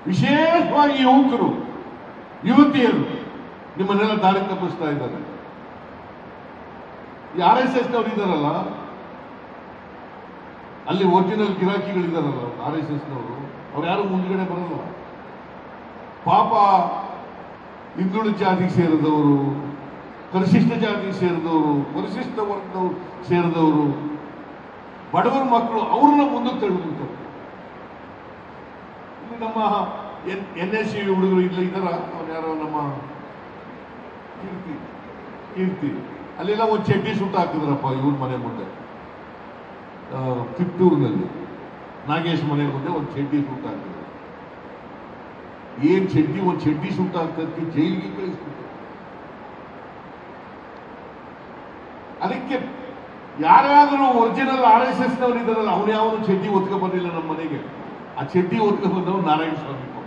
ವಿಶೇಷವಾಗಿ ಯುವಕರು ಯುವತಿಯರು ನಿಮ್ಮನ್ನೆಲ್ಲ ದಾರಿ ತಪ್ಪಿಸ್ತಾ ಇದ್ದಾರೆ ಈ ಆರ್ ಎಸ್ ಎಸ್ ನವರು ಇದ್ದಾರಲ್ಲ ಅಲ್ಲಿ ಒರಿಜಿನಲ್ ಗಿರಾಕಿಗಳಿದ್ದಾರಲ್ಲ ಆರ್ ಎಸ್ ಎಸ್ ನವರು ಅವ್ರು ಯಾರು ಮುಂದ್ಗಡೆ ಬರಲ್ಲ ಪಾಪ ಹಿಂದುಳಿದ ಜಾತಿಗೆ ಸೇರಿದವರು ಪರಿಶಿಷ್ಟ ಜಾತಿಗೆ ಸೇರಿದವರು ಪರಿಶಿಷ್ಟ ವರ್ಗದವರು ಸೇರಿದವರು ಬಡವರ ಮಕ್ಕಳು ಅವ್ರನ್ನ ಮುಂದಕ್ಕೆ ತಳ್ಳಿಬಿಡ್ತಾರೆ ಇಲ್ಲಿ ನಮ್ಮ ಎನ್ ಎಸ್ ಸಿ ಹುಡುಗರು ಇಲ್ಲ ಇದ್ದಾರ ಅವ್ರು ಯಾರೋ ನಮ್ಮ ಕೀರ್ತಿ ಕೀರ್ತಿ ಅಲ್ಲೆಲ್ಲ ಒಂದು ಚಡ್ಡಿ ಸುಟ್ಟು ಹಾಕಿದ್ರಪ್ಪ ಇವ್ರ ಮನೆ ಮುಂದೆ ಆ, ತಿಪ್ಟೂರಿನಲ್ಲಿ ನಾಗೇಶ್ ಮನೆ ಮುಂದೆ ಒಂದು ಚಡ್ಡಿ ಸುಟ್ಟು ಹಾಕಿದ್ರು ಏನ್ ಚಡ್ಡಿ ಒಂದು ಚಡ್ಡಿ ಸುಟ್ಟು ಹಾಕೋದಕ್ಕೆ ಜೈಲಿಗೆ ಕಳಿಸ್ಬಿಟ್ಟು ಅದಕ್ಕೆ ಯಾರ್ಯಾರು ಒರಿಜಿನಲ್ ಆರ್ ಎಸ್ ಎಸ್ ನವರು ಇದ್ದಾರಲ್ಲ ಅವ್ನು ಯಾವನು ಚಡ್ಡಿ ಒತ್ಕೊ ಬಂದಿಲ್ಲ ನಮ್ಮ ಮನೆಗೆ ಆ ಚಡ್ಡಿ ಒತ್ಕೊ ಬಂದವ್ ನಾರಾಯಣ ಸ್ವಾಮಿ ಪಾಪ.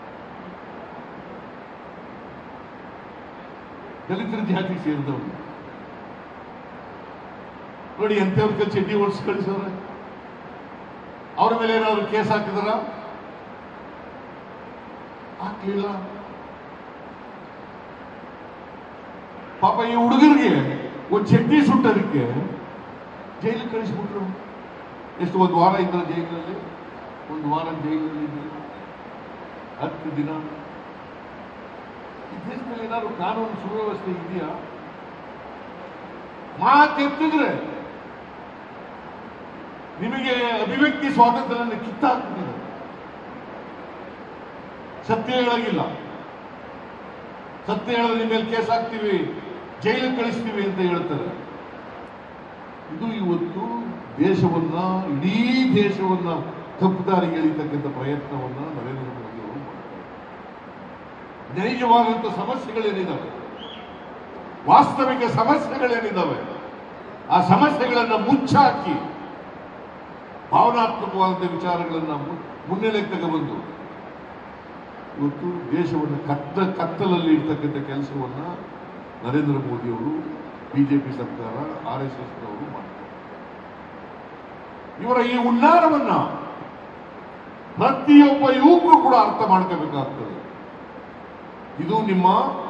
ದಲಿತರ ಜಾತಿ ಸೇರಿದವರು ನೋಡಿ ಎಂತವ್ರ ಕೈ ಚಡ್ಡಿ ಓಡಿಸಿ ಕಳಿಸವ್ರೆ ಅವ್ರ ಮೇಲೆ ಏನಾದ್ರು ಕೇಸ್ ಹಾಕಿದಾರ ಹಾಕ್ಲಿಲ್ಲ ಪಾಪ ಈ ಹುಡುಗರಿಗೆ ಒಂದು ಚಡ್ಡಿ ಸುಟ್ಟದಕ್ಕೆ ಜೈಲಿಗೆ ಕಳಿಸ್ಬಿಟ್ರು ಎಷ್ಟು ಒಂದು ವಾರ ಇದ್ರ ಜೈಲಿನಲ್ಲಿ ಒಂದು ವಾರ ಜೈಲಿನಲ್ಲಿ ಇದ್ರು. ಹತ್ತು ದಿನ ಈ ದೇಶದಲ್ಲಿ ಏನಾದ್ರು ಕಾನೂನು ಸುವ್ಯವಸ್ಥೆ ಇದೆಯಾ ಮಾತೆತ್ತಿದ್ರೆ ನಿಮಗೆ ಅಭಿವ್ಯಕ್ತಿ ಸ್ವಾತಂತ್ರ್ಯವನ್ನು ಕಿತ್ತಾಕ್ಬಿಟ್ಟಿದೆ ಸತ್ಯ ಹೇಳಾಗಿಲ್ಲ ಸತ್ಯ ಹೇಳಿದ್ರೆ ನಿಮ್ಮ ಮೇಲೆ ಕೇಸ್ ಹಾಕ್ತೀವಿ ಜೈಲಿಗೆ ಕಳಿಸ್ತೀವಿ ಅಂತ ಹೇಳ್ತಾರೆ ಇದು ಇವತ್ತು ದೇಶವನ್ನ ಇಡೀ ದೇಶವನ್ನ ತಪ್ಪು ದಾರಿಗೆ ಎಳಿತಕ್ಕಂಥ ಪ್ರಯತ್ನವನ್ನ ನರೇಂದ್ರ ಮೋದಿ ಅವರು ಮಾಡ್ತಾರೆ ನೈಜವಾದಂಥ ಸಮಸ್ಯೆಗಳೇನಿದ್ದಾವೆ ವಾಸ್ತವಿಕ ಸಮಸ್ಯೆಗಳೇನಿದ್ದಾವೆ ಆ ಸಮಸ್ಯೆಗಳನ್ನ ಮುಚ್ಚಾಕಿ ಭಾವನಾತ್ಮಕವಾದಂಥ ವಿಚಾರಗಳನ್ನ ಮು- ಮುನ್ನೆಲೆಗೆ ತಗೊಬಂದು ಇವತ್ತು ದೇಶವನ್ನು ಕತ್ತ ಕತ್ತಲಲ್ಲಿ ಇರ್ತಕ್ಕಂಥ ಕೆಲಸವನ್ನ ನರೇಂದ್ರ ಮೋದಿ ಅವರು ಬಿಜೆಪಿ ಸರ್ಕಾರ ಆರ್ ಎಸ್ ಎಸ್ ನವರು ಮಾಡ್ತಾರೆ ಇವರ ಈ ಉನ್ನಾರವನ್ನ ಪ್ರತಿಯೊಬ್ಬ ಯುವಕರು ಕೂಡ ಅರ್ಥ ಮಾಡ್ಕೋಬೇಕಾಗ್ತದೆ ಇದು ನಿಮ್ಮ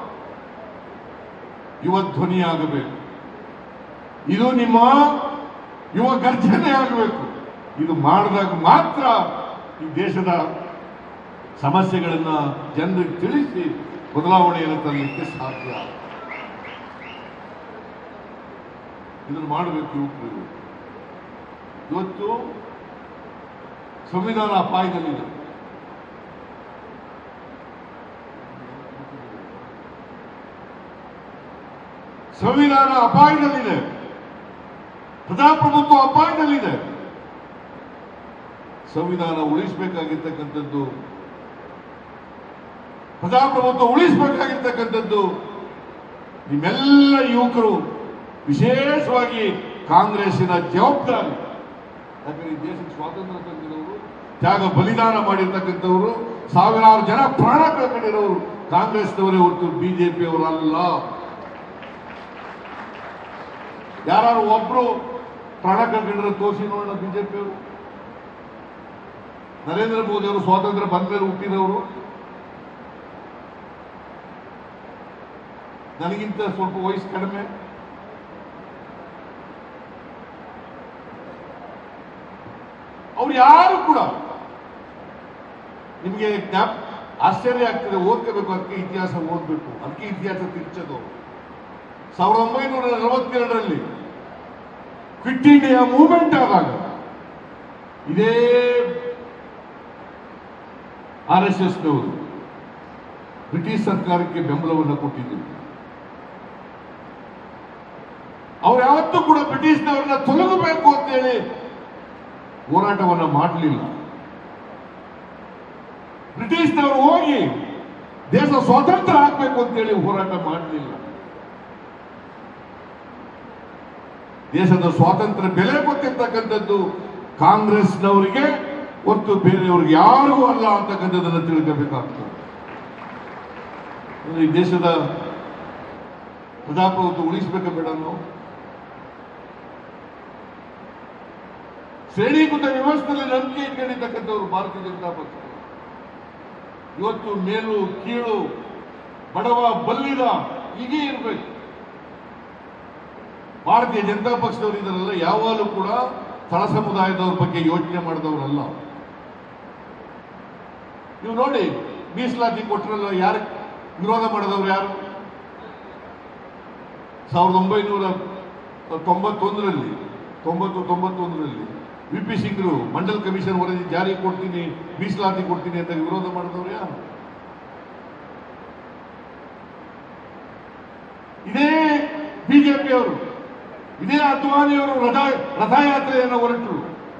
ಯುವ ಧ್ವನಿಯಾಗಬೇಕು ಇದು ನಿಮ್ಮ ಯುವ ಗರ್ಜನೆ ಆಗಬೇಕು ಇದು ಮಾಡಿದಾಗ ಮಾತ್ರ ಈ ದೇಶದ ಸಮಸ್ಯೆಗಳನ್ನ ಜನರಿಗೆ ತಿಳಿಸಿ ಬದಲಾವಣೆಯನ್ನು ತರಲಿಕ್ಕೆ ಸಾಧ್ಯ ಇದನ್ನು ಮಾಡಬೇಕು ಯುವಕರು ಇವತ್ತು ಸಂವಿಧಾನ ಅಪಾಯದಲ್ಲಿದೆ ಸಂವಿಧಾನ ಅಪಾಯದಲ್ಲಿದೆ ಪ್ರಜಾಪ್ರಭುತ್ವ ಅಪಾಯದಲ್ಲಿದೆ ಸಂವಿಧಾನ ಉಳಿಸಬೇಕಾಗಿರ್ತಕ್ಕಂಥದ್ದು ಪ್ರಜಾಪ್ರಭುತ್ವ ಉಳಿಸಬೇಕಾಗಿರ್ತಕ್ಕಂಥದ್ದು ನಿಮ್ಮೆಲ್ಲ ಯುವಕರು ವಿಶೇಷವಾಗಿ ಕಾಂಗ್ರೆಸ್ಸಿನ ಜವಾಬ್ದಾರಿ ಯಾಕಂದ್ರೆ ಈ ದೇಶಕ್ಕೆ ಸ್ವಾತಂತ್ರ್ಯ ತಂದಿರೋರು ತ್ಯಾಗ ಬಲಿದಾನ ಮಾಡಿರ್ತಕ್ಕಂಥವರು ಸಾವಿರಾರು ಜನ ಪ್ರಾಣ ಕಳ್ಕೊಂಡಿರೋರು ಕಾಂಗ್ರೆಸ್ನವರೇ ಹೊರತು ಬಿಜೆಪಿ ಅವರಲ್ಲ ಯಾರು ಒಬ್ರು ಪ್ರಾಣ ಕಳ್ಕೊಂಡಿರೋ ತೋರಿಸಿ ನೋಡೋಣ ಬಿಜೆಪಿ ಅವರು ನರೇಂದ್ರ ಮೋದಿ ಅವರು ಸ್ವಾತಂತ್ರ್ಯ ಬಂದ ಮೇಲೆ ಹುಟ್ಟಿದವರು ನನಗಿಂತ ಸ್ವಲ್ಪ ವಯಸ್ಸು ಕಡಿಮೆ ಅವ್ರು ಯಾರು ಕೂಡ ನಿಮಗೆ ಜ್ಞಾಪ ಆಶ್ಚರ್ಯ ಆಗ್ತದೆ ಓದ್ಕೋಬೇಕು ಅದಕ್ಕೆ ಇತಿಹಾಸ ಓದ್ಬೇಕು ಅದಕ್ಕೆ ಇತಿಹಾಸ ತಿರ್ಚೋದು ಸಾವಿರದ ಒಂಬೈನೂರ ನಲವತ್ತೆರಡರಲ್ಲಿ ಕ್ವಿಟ್ ಇಂಡಿಯಾ ಮೂವ್ಮೆಂಟ್ ಆದಾಗ ಇದೇ ಆರ್ ಎಸ್ ಎಸ್ನವರು ಬ್ರಿಟಿಷ್ ಸರ್ಕಾರಕ್ಕೆ ಬೆಂಬಲವನ್ನು ಕೊಟ್ಟಿದ್ದರು ಅವ್ರು ಯಾವತ್ತೂ ಕೂಡ ಬ್ರಿಟಿಷ್ನವರನ್ನ ತೊಲಗಬೇಕು ಅಂತೇಳಿ ಹೋರಾಟವನ್ನ ಮಾಡಲಿಲ್ಲ ಬ್ರಿಟಿಷ್ನವರು ಹೋಗಿ ದೇಶ ಸ್ವಾತಂತ್ರ್ಯ ಆಗ್ಬೇಕು ಅಂತೇಳಿ ಹೋರಾಟ ಮಾಡಲಿಲ್ಲ ದೇಶದ ಸ್ವಾತಂತ್ರ್ಯ ಬೆಲೆ ಗೊತ್ತಿರ್ತಕ್ಕಂಥದ್ದು ಕಾಂಗ್ರೆಸ್ನವರಿಗೆ ಹೊತ್ತು ಬೇರೆಯವ್ರಿಗೆ ಯಾರಿಗೂ ಅಲ್ಲ ಅಂತಕ್ಕಂಥದ್ದನ್ನು ತಿಳ್ಕೋಬೇಕಾಗ್ತದೆ ಅಂದ್ರೆ ಈ ದೇಶದ ಪ್ರಜಾಪ್ರಭುತ್ವ ಉಳಿಸ್ಬೇಕ ಬೇಡ ನಾವು ಶ್ರೇಣೀಕೃತ ವ್ಯವಸ್ಥೆಯಲ್ಲಿ ನಂಬಿಕೆ ಇಟ್ಕೊಂಡಿರ್ತಕ್ಕಂಥವ್ರು ಭಾರತೀಯ ಜನತಾ ಪಕ್ಷ ಇವತ್ತು ಮೇಲು ಕೀಳು ಬಡವ ಬಲ್ಲಿದ ಹೀಗೆ ಇರಬೇಕು ಭಾರತೀಯ ಜನತಾ ಪಕ್ಷದವರು ಇದರಲ್ಲ ಯಾವಾಗಲೂ ಕೂಡ ತಳ ಸಮುದಾಯದವ್ರ ಬಗ್ಗೆ ಯೋಚನೆ ಮಾಡಿದವರಲ್ಲ ನೀವು ನೋಡಿ ಮೀಸಲಾತಿ ಕೊಟ್ಟರಲ್ಲ ಯಾರು ವಿರೋಧ ಮಾಡಿದವರು ಯಾರು ಸಾವಿರದ ಒಂಬೈನೂರ ತೊಂಬತ್ತೊಂದರಲ್ಲಿ ತೊಂಬತ್ತು ತೊಂಬತ್ತೊಂದರಲ್ಲಿ ವಿ ಪಿ ಸಿಂಗ್ರು ಮಂಡಲ್ ಕಮಿಷನ್ ವರದಿ ಜಾರಿ ಕೊಡ್ತೀನಿ ಮೀಸಲಾತಿ ಕೊಡ್ತೀನಿ ಅಂತ ವಿರೋಧ ಮಾಡಿದವರು ಯಾರು ಇದೇ ಬಿಜೆಪಿಯವರು ಇದೇ ಅದ್ವಾನಿಯವರು ರಥ ರಥಯಾತ್ರೆಯನ್ನು ಹೊರಟರು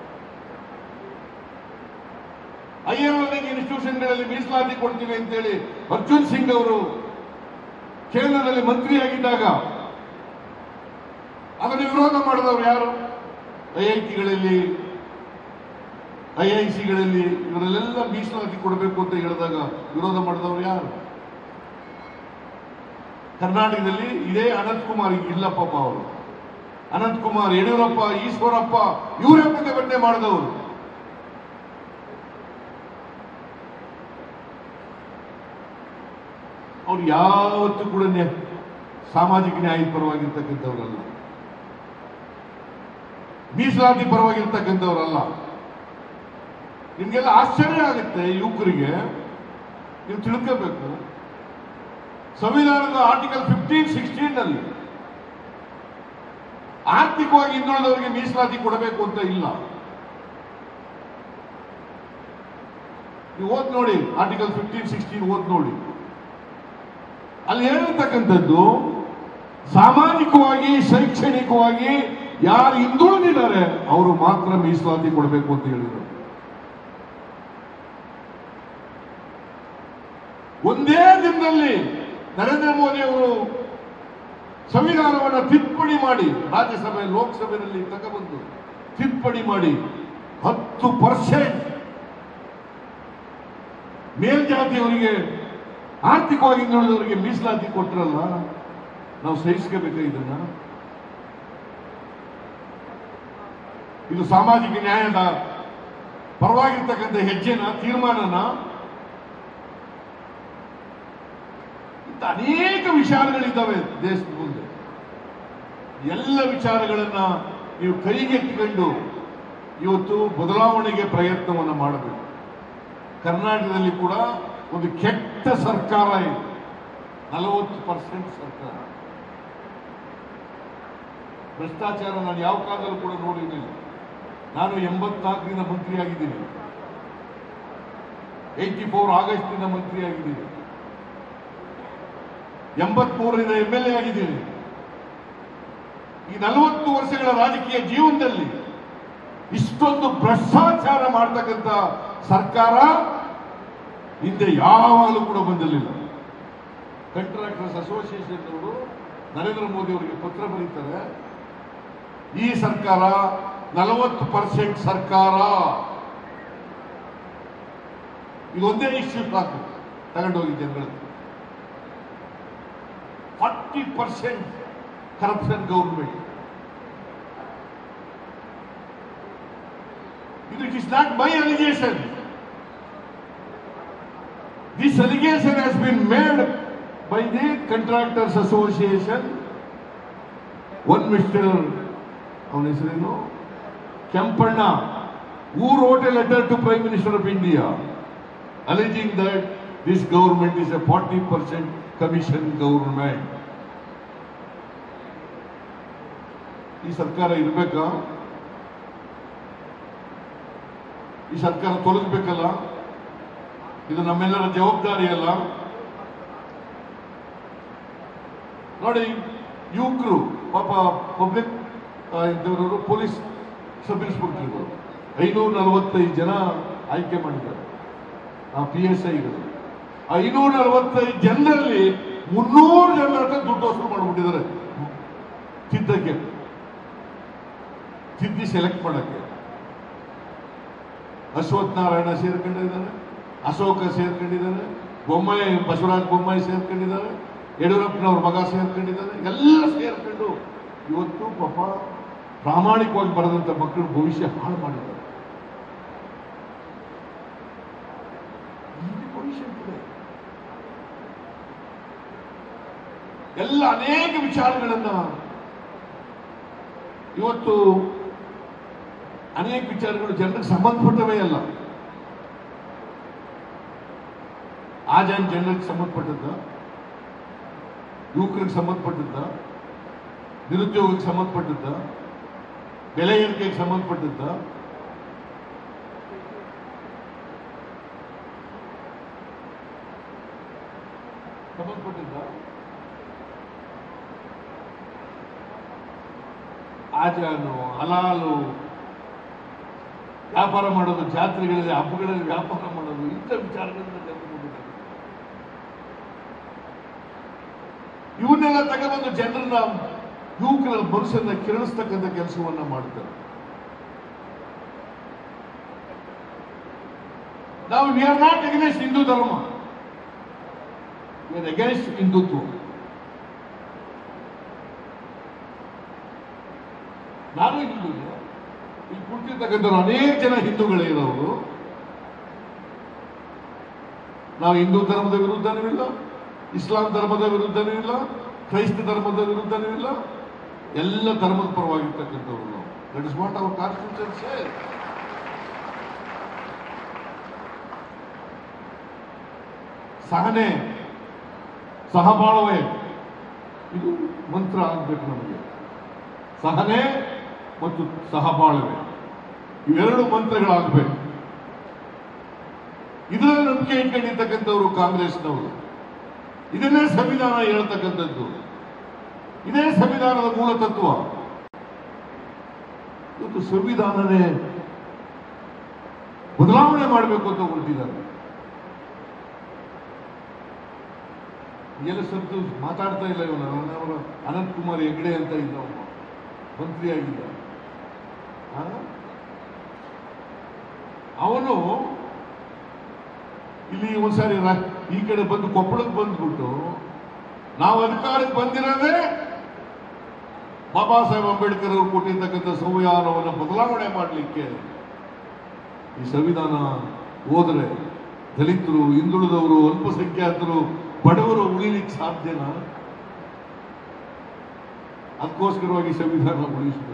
ಹೈಯರ್ ಲರ್ನಿಂಗ್ ಇನ್ಸ್ಟಿಟ್ಯೂಷನ್ಗಳಲ್ಲಿ ಮೀಸಲಾತಿ ಕೊಡ್ತೀವಿ ಅಂತೇಳಿ ಅರ್ಜುನ್ ಸಿಂಗ್ ಅವರು ಕೇಂದ್ರದಲ್ಲಿ ಮಂತ್ರಿಯಾಗಿದ್ದಾಗ ಅದನ್ನು ವಿರೋಧ ಮಾಡಿದವರು ಯಾರು ಐ ಐ ಟಿಗಳಲ್ಲಿ ಐ ಐ ಸಿಗಳಲ್ಲಿ ಇವರಲ್ಲೆಲ್ಲ ಮೀಸಲಾತಿ ಕೊಡಬೇಕು ಅಂತ ಹೇಳಿದಾಗ ವಿರೋಧ ಮಾಡಿದವರು ಯಾರು ಕರ್ನಾಟಕದಲ್ಲಿ ಇದೇ ಅನಂತ್ ಕುಮಾರ್ ಈಗ ಇಲ್ಲ ಪಾಪ ಅವರು ಅನಂತ್ ಕುಮಾರ್ ಯಡಿಯೂರಪ್ಪ ಈಶ್ವರಪ್ಪ ಇವರೇ ಪ್ರತಿಭಟನೆ ಮಾಡಿದವರು ಅವ್ರು ಯಾವತ್ತೂ ಕೂಡ ನ್ಯಾ- ಸಾಮಾಜಿಕ ನ್ಯಾಯದ ಪರವಾಗಿರ್ತಕ್ಕಂಥವ್ರಲ್ಲ ಮೀಸಲಾತಿ ಪರವಾಗಿರ್ತಕ್ಕಂಥವ್ರಲ್ಲ ನಿಮ್ಗೆಲ್ಲ ಆಶ್ಚರ್ಯ ಆಗುತ್ತೆ ಯುವಕರಿಗೆ ನೀವು ತಿಳ್ಕೋಬೇಕು ಸಂವಿಧಾನದ ಆರ್ಟಿಕಲ್ ಫಿಫ್ಟೀನ್ ಸಿಕ್ಸ್ಟೀನ್ ನಲ್ಲಿ ಆರ್ಥಿಕವಾಗಿ ಹಿಂದುಳಿದವರಿಗೆ ಮೀಸಲಾತಿ ಕೊಡಬೇಕು ಅಂತ ಇಲ್ಲ ನೀವು ಓದ್ ನೋಡಿ ಆರ್ಟಿಕಲ್ ಫಿಫ್ಟೀನ್ ಸಿಕ್ಸ್ಟೀನ್ ಓದ್ ನೋಡಿ ಅಲ್ಲಿ ಹೇಳಿರ್ತಕ್ಕಂಥದ್ದು ಸಾಮಾಜಿಕವಾಗಿ ಶೈಕ್ಷಣಿಕವಾಗಿ ಯಾರು ಹಿಂದುಳಿದಿದ್ದಾರೆ ಅವರು ಮಾತ್ರ ಮೀಸಲಾತಿ ಕೊಡಬೇಕು ಅಂತ ಹೇಳಿದರು ಒಂದೇ ದಿನದಲ್ಲಿ ನರೇಂದ್ರ ಮೋದಿ ಅವರು ಸಂವಿಧಾನವನ್ನು ತಿದ್ದುಪಡಿ ಮಾಡಿ ರಾಜ್ಯಸಭೆ ಲೋಕಸಭೆಯಲ್ಲಿ ತಗೊಬಂದು ತಿದ್ದುಪಡಿ ಮಾಡಿ ಹತ್ತು ಪರ್ಸೆಂಟ್ ಮೇಲ್ಜಾತಿಯವರಿಗೆ ಆರ್ಥಿಕವಾಗಿ ಹಿಂದುಳಿದವರಿಗೆ ಮೀಸಲಾತಿ ಕೊಟ್ಟರಲ್ಲ ನಾವು ಸಹಿಸ್ಕೋಬೇಕ ಇದನ್ನ ಇದು ಸಾಮಾಜಿಕ ನ್ಯಾಯದ ಪರವಾಗಿರ್ತಕ್ಕಂಥ ಹೆಜ್ಜೆನ ತೀರ್ಮಾನನ ಇಂಥ ಅನೇಕ ವಿಚಾರಗಳಿದ್ದಾವೆ ದೇಶದ ಮುಂದೆ ಎಲ್ಲ ವಿಚಾರಗಳನ್ನ ನೀವು ಕೈಗೆತ್ತಿಕೊಂಡು ಇವತ್ತು ಬದಲಾವಣೆಗೆ ಪ್ರಯತ್ನವನ್ನು ಮಾಡಬೇಕು ಕರ್ನಾಟಕದಲ್ಲಿ ಕೂಡ ಒಂದು ಕೆಟ್ಟ ಸರ್ಕಾರ ಇದೆ ನಲವತ್ತು ಪರ್ಸೆಂಟ್ ಸರ್ಕಾರ ಭ್ರಷ್ಟಾಚಾರ ನಾನು ಯಾವ ಕಾಲದಲ್ಲೂ ಕೂಡ ನೋಡಿರಲಿಲ್ಲ ನಾನು ಎಂಬತ್ನಾಲ್ಕರಿಂದ ಮಂತ್ರಿಯಾಗಿದ್ದೀನಿ ಏಯ್ಟಿ ಫೋರ್ ಆಗಸ್ಟಿಂದ ಮಂತ್ರಿಯಾಗಿದ್ದೀನಿ ಎಂಬತ್ಮೂರರಿಂದ ಎಂ ಎಲ್ ಎ ಆಗಿದ್ದೀನಿ ಈ ನಲವತ್ತು ವರ್ಷಗಳ ರಾಜಕೀಯ ಜೀವನದಲ್ಲಿ ಇಷ್ಟೊಂದು ಭ್ರಷ್ಟಾಚಾರ ಮಾಡ್ತಕ್ಕಂಥ ಸರ್ಕಾರ ಹಿಂದೆ ಯಾವಾಗಲೂ ಕೂಡ ಬಂದಿರಲಿಲ್ಲ ಕಂಟ್ರಾಕ್ಟರ್ಸ್ ಅಸೋಸಿಯೇಷನ್ ಅವರು ನರೇಂದ್ರ ಮೋದಿ ಅವರಿಗೆ ಪತ್ರ ಬರೀತಾರೆ ಈ ಸರ್ಕಾರ ನಲವತ್ತು ಪರ್ಸೆಂಟ್ ಸರ್ಕಾರ ಇದೊಂದೇ ಇಶ್ಯೂ ಸಾಕು ತಗೊಂಡೋಗಿ ಜನಗಳಿಗೆ ಫಾರ್ಟಿ ಪರ್ಸೆಂಟ್ ಕರಪ್ಷನ್ ಗೌರ್ಮೆಂಟ್ ಇದು it is not my allegation this allegation has been made by the contractors association one mister ಅವನ ಹೆಸರೇನು Kempanna who wrote a letter to Prime Minister of India alleging that this government is a 40% commission government. ಈ ಸರ್ಕಾರ ಇರಬೇಕಾ ಈ ಸರ್ಕಾರ ತೊಲಗಬೇಕಲ್ಲ ಇದು ನಮ್ಮೆಲ್ಲರ ಜವಾಬ್ದಾರಿ ಅಲ್ಲ ನೋಡಿ ಯುವಕರು ಪಾಪ ಪಬ್ಲಿಕ್ ಇದ್ದವರು ಪೊಲೀಸ್ ಸಬ್ ಇನ್ಸ್ಪೆಕ್ಟರ್ಗಳು ಐನೂರ ನಲವತ್ತೈದು ಜನ ಆಯ್ಕೆ ಮಾಡಿದ್ದಾರೆ ಆ ಪಿ ಎಸ್ ಐಗಳು ಐನೂರ ನಲವತ್ತೈದು ಜನರಲ್ಲಿ ಮುನ್ನೂರು ಜನ ಹತ್ರ ದುಡ್ಡು ವಸೂಲು ಮಾಡಿಬಿಟ್ಟಿದ್ದಾರೆ ತಿದ್ದಕ್ಕೆ ತಿದ್ದಿ ಸೆಲೆಕ್ಟ್ ಮಾಡಕ್ಕೆ ಅಶ್ವಥ್ ನಾರಾಯಣ ಸೇರ್ಕೊಂಡಿದ್ದಾರೆ ಅಶೋಕ ಸೇರ್ಕೊಂಡಿದ್ದಾರೆ ಬೊಮ್ಮಾಯಿ ಬಸವರಾಜ ಬೊಮ್ಮಾಯಿ ಸೇರ್ಕೊಂಡಿದ್ದಾರೆ ಯಡಿಯೂರಪ್ಪನವ್ರ ಮಗ ಸೇರ್ಕೊಂಡಿದ್ದಾರೆ ಎಲ್ಲ ಸೇರ್ಕೊಂಡು ಇವತ್ತು ಪಾಪ ಪ್ರಾಮಾಣಿಕವಾಗಿ ಬರೆದಂತ ಮಕ್ಕಳು ಭವಿಷ್ಯ ಹಾಳು ಮಾಡಿದ್ದಾರೆ ಕಂಡೀಷನ್ ಇದೆ ಎಲ್ಲ ಅನೇಕ ವಿಚಾರಗಳನ್ನ ಇವತ್ತು ಅನೇಕ ವಿಚಾರಗಳು ಜನರಿಗೆ ಸಂಬಂಧಪಟ್ಟವೇ ಅಲ್ಲ ಆ ಜನ ಜನರಿಗೆ ಸಂಬಂಧಪಟ್ಟದ್ದ ಯುವಕರಿಗೆ ಸಂಬಂಧಪಟ್ಟದ್ದ ನಿರುದ್ಯೋಗಕ್ಕೆ ಸಂಬಂಧಪಟ್ಟದ್ದ ಬೆಲೆ ಏರಿಕೆಗೆ ಸಂಬಂಧಪಟ್ಟದ್ದ ಸಂಬಂಧಪಟ್ಟಿದ್ದ ಆಜಾನು ಹಲಾಲು ವ್ಯಾಪಾರ ಮಾಡೋದು ಜಾತ್ರೆಗಳಲ್ಲಿ ಹಬ್ಬಗಳಲ್ಲಿ ವ್ಯಾಪಾರ ಮಾಡೋದು ಇಂಥ ವಿಚಾರಗಳನ್ನ ತೆಗೆದುಕೊಂಡಿದ್ದಾರೆ ಇವನ್ನೆಲ್ಲ ತಗೊಂಡ್ಬಂದು ಜನರನ್ನ ಯುವಕರ ಮನಸ್ಸನ್ನ ಕಿರಣಿಸ್ತಕ್ಕಂಥ ಕೆಲಸವನ್ನ ಮಾಡ್ತಾರೆ ನಾವು we are not against Hindu dharma we R against Hindutva ನಾನು ಹಿಂದೂ ಇಲ್ಲಿ ಕುಳಿತಿರ್ತಕ್ಕಂಥವ್ರು ಅನೇಕ ಜನ ಹಿಂದೂಗಳೇ ಇರೋರು ನಾವು ಹಿಂದೂ ಧರ್ಮದ ವಿರುದ್ಧನೂ ಇಲ್ಲ ಇಸ್ಲಾಂ ಧರ್ಮದ ವಿರುದ್ಧನೂ ಇಲ್ಲ ಕ್ರೈಸ್ತ ಧರ್ಮದ ವಿರುದ್ಧನೂ ಇಲ್ಲ ಎಲ್ಲ ಧರ್ಮದ ಪರವಾಗಿರ್ತಕ್ಕಂಥವ್ರು ನಾವು that is what our constitution ಸೇರ್ ಸಹನೆ ಸಹಬಾಳ್ವೆ ಇದು ಮಂತ್ರ ಆಗ್ಬೇಕು ನಮಗೆ ಸಹನೆ ಮತ್ತು ಸಹಬಾಳ್ವೆ ಇವೆರಡು ಮಂತ್ರಗಳಾಗಬೇಕು ಇದರಲ್ಲಿ ನಂಬಿಕೆ ಇಟ್ಕೊಂಡಿರ್ತಕ್ಕಂಥವ್ರು ಕಾಂಗ್ರೆಸ್ನವರು ಇದನ್ನೇ ಸಂವಿಧಾನ ಹೇಳ್ತಕ್ಕಂಥದ್ದು ಇದೇ ಸಂವಿಧಾನದ ಮೂಲ ತತ್ವ ಇವತ್ತು ಸಂವಿಧಾನನೇ ಬದಲಾವಣೆ ಮಾಡಬೇಕು ಅಂತ ಹೊರಟಿದ್ದಾರೆ ಎಲ್ಲ ಸತ್ತು ಮಾತಾಡ್ತಾ ಇಲ್ಲ ಇವನು ಅವರ ಅನಂತ್ ಕುಮಾರ್ ಹೆಗ್ಡೆ ಅಂತ ಇದ್ದ ಅವನು ಮಂತ್ರಿ ಆಗಿದ್ದ ಆ? ಅವನು ಇಲ್ಲಿ ಒಂದ್ಸಾರಿ ರಾ- ಈ ಕಡೆ ಬಂದು ಕೊಪ್ಪಳಕ್ಕೆ ಬಂದ್ಬಿಟ್ಟು ನಾವು ಅಧಿಕಾರಕ್ಕೆ ಬಂದಿರೋದೇ ಬಾಬಾ ಸಾಹೇಬ್ ಅಂಬೇಡ್ಕರ್ ಅವರು ಕೊಟ್ಟಿರ್ತಕ್ಕಂಥ ಸಂವಿಧಾನವನ್ನು ಬದಲಾವಣೆ ಮಾಡಲಿಕ್ಕೆ ಈ ಸಂವಿಧಾನ ಹೋದರೆ ದಲಿತರು ಹಿಂದುಳಿದವರು ಅಲ್ಪಸಂಖ್ಯಾತರು ಬಡವರು ಉಳಿಲಿಕ್ಕೆ ಸಾಧ್ಯನಾ ಅದಕ್ಕೋಸ್ಕರವಾಗಿ ಸಂವಿಧಾನ ಉಳಿಸಬೇಕು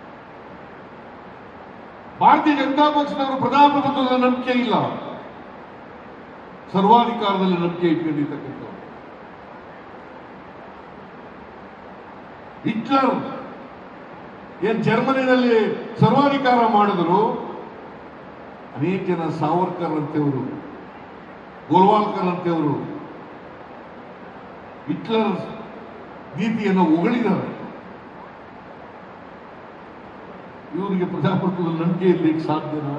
ಭಾರತೀಯ ಜನತಾ ಪಕ್ಷದವರು ಪ್ರಜಾಪ್ರಭುತ್ವದ ನಂಬಿಕೆ ಇಲ್ಲ ಸರ್ವಾಧಿಕಾರದಲ್ಲಿ ನಂಬಿಕೆ ಇಟ್ಕೊಂಡಿರ್ತಕ್ಕಂಥವ್ರು ಹಿಟ್ಲರ್ ಏನ್ ಜರ್ಮನಿನಲ್ಲಿ ಸರ್ವಾಧಿಕಾರ ಮಾಡಿದ್ರು ಅನೇಕ ಜನ ಸಾವರ್ಕರ್ ಅಂತೇವರು ಗೋಲ್ವಾಲ್ಕರ್ ಅಂತೇವರು ಹಿಟ್ಲರ್ ನೀತಿಯನ್ನು ಹೊಗಳಿದ್ದಾರೆ ಇವರಿಗೆ ಪ್ರಜಾಪ್ರಭುತ್ವದ ನಂಬಿಕೆ ಇರ್ಲಿಕ್ಕೆ ಸಾಧ್ಯನಾ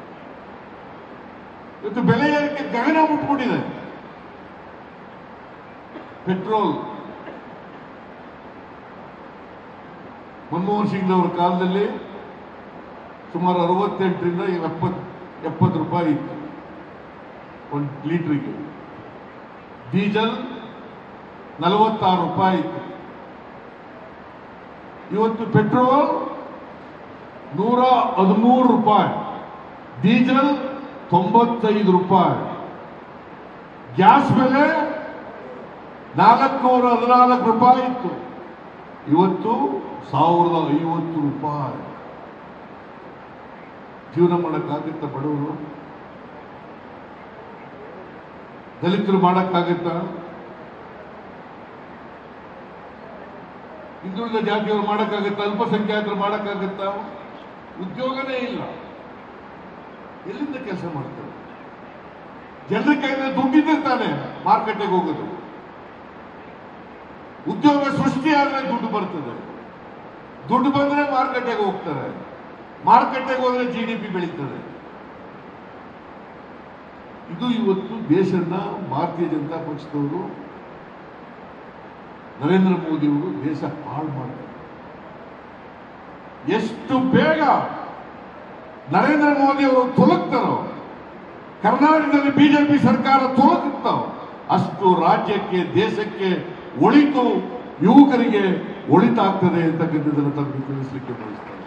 ಇವತ್ತು ಬೆಲೆ ಏರಿಕೆ ಗಗನ ಮುಟ್ಬಿಟ್ಟಿದೆ ಪೆಟ್ರೋಲ್ ಮನಮೋಹನ್ ಸಿಂಗ್ ಅವರ ಕಾಲದಲ್ಲಿ ಸುಮಾರು ಅರವತ್ತೆಂಟರಿಂದ ಎಪ್ಪತ್ ಎಪ್ಪತ್ತು ರೂಪಾಯಿ ಇತ್ತು ಒಂದು ಲೀಟ್ರಿಗೆ ಡೀಸೆಲ್ ನಲವತ್ತಾರು ರೂಪಾಯಿ ಇತ್ತು ಇವತ್ತು ಪೆಟ್ರೋಲ್ ನೂರ ಹದಿಮೂರು ರೂಪಾಯಿ ಡೀಸೆಲ್ ತೊಂಬತ್ತೈದು ರೂಪಾಯಿ ಗ್ಯಾಸ್ ಬೆಲೆ ನಾಲ್ಕುನೂರ ಹದಿನಾಲ್ಕು ರೂಪಾಯಿ ಇತ್ತು ಇವತ್ತು ಸಾವಿರದ ಐವತ್ತು ರೂಪಾಯಿ ಜೀವನ ಮಾಡೋಕ್ಕಾಗುತ್ತಾ ಬಡವರು ದಲಿತರು ಮಾಡೋಕ್ಕಾಗುತ್ತಾ ಹಿಂದುಳಿದ ಜಾತಿಯವರು ಮಾಡೋಕ್ಕಾಗುತ್ತಾ ಅಲ್ಪಸಂಖ್ಯಾತರು ಮಾಡೋಕ್ಕಾಗುತ್ತಾ ಉದ್ಯೋಗನೇ ಇಲ್ಲ ಎಲ್ಲಿಂದ ಕೆಲಸ ಮಾಡ್ತಾರೆ ಜನರ ಕೈಯಿಂದ ದುಡ್ಡಿದ್ರೆ ತಾನೆ ಮಾರ್ಕೆಟಿಗೆ ಹೋಗೋದು ಉದ್ಯೋಗ ಸೃಷ್ಟಿ ಆದ್ರೆ ದುಡ್ಡು ಬರ್ತದೆ ದುಡ್ಡು ಬಂದ್ರೆ ಮಾರುಕಟ್ಟೆಗೆ ಹೋಗ್ತಾರೆ ಮಾರುಕಟ್ಟೆಗೆ ಹೋದ್ರೆ ಜಿ ಡಿ ಪಿ ಬೆಳೀತದೆ ಇದು ಇವತ್ತು ದೇಶದ ಭಾರತೀಯ ಜನತಾ ಪಕ್ಷದವರು ನರೇಂದ್ರ ಮೋದಿಯವರು ದೇಶ ಹಾಳು ಮಾಡ್ತಾರೆ ಎಷ್ಟು ಬೇಗ ನರೇಂದ್ರ ಮೋದಿ ಅವರು ತೊಲಗ್ತಾರೋ ಕರ್ನಾಟಕದಲ್ಲಿ ಬಿಜೆಪಿ ಸರ್ಕಾರ ತೊಲಗುತ್ತೋ ಅಷ್ಟು ರಾಜ್ಯಕ್ಕೆ ದೇಶಕ್ಕೆ ಒಳಿತು ಯುವಕರಿಗೆ ಒಳಿತಾಗ್ತದೆ ಅಂತಕ್ಕಂಥದ್ದನ್ನು ತಮಗೆ ತಿಳಿಸಲಿಕ್ಕೆ ಬಯಸ್ತಾರೆ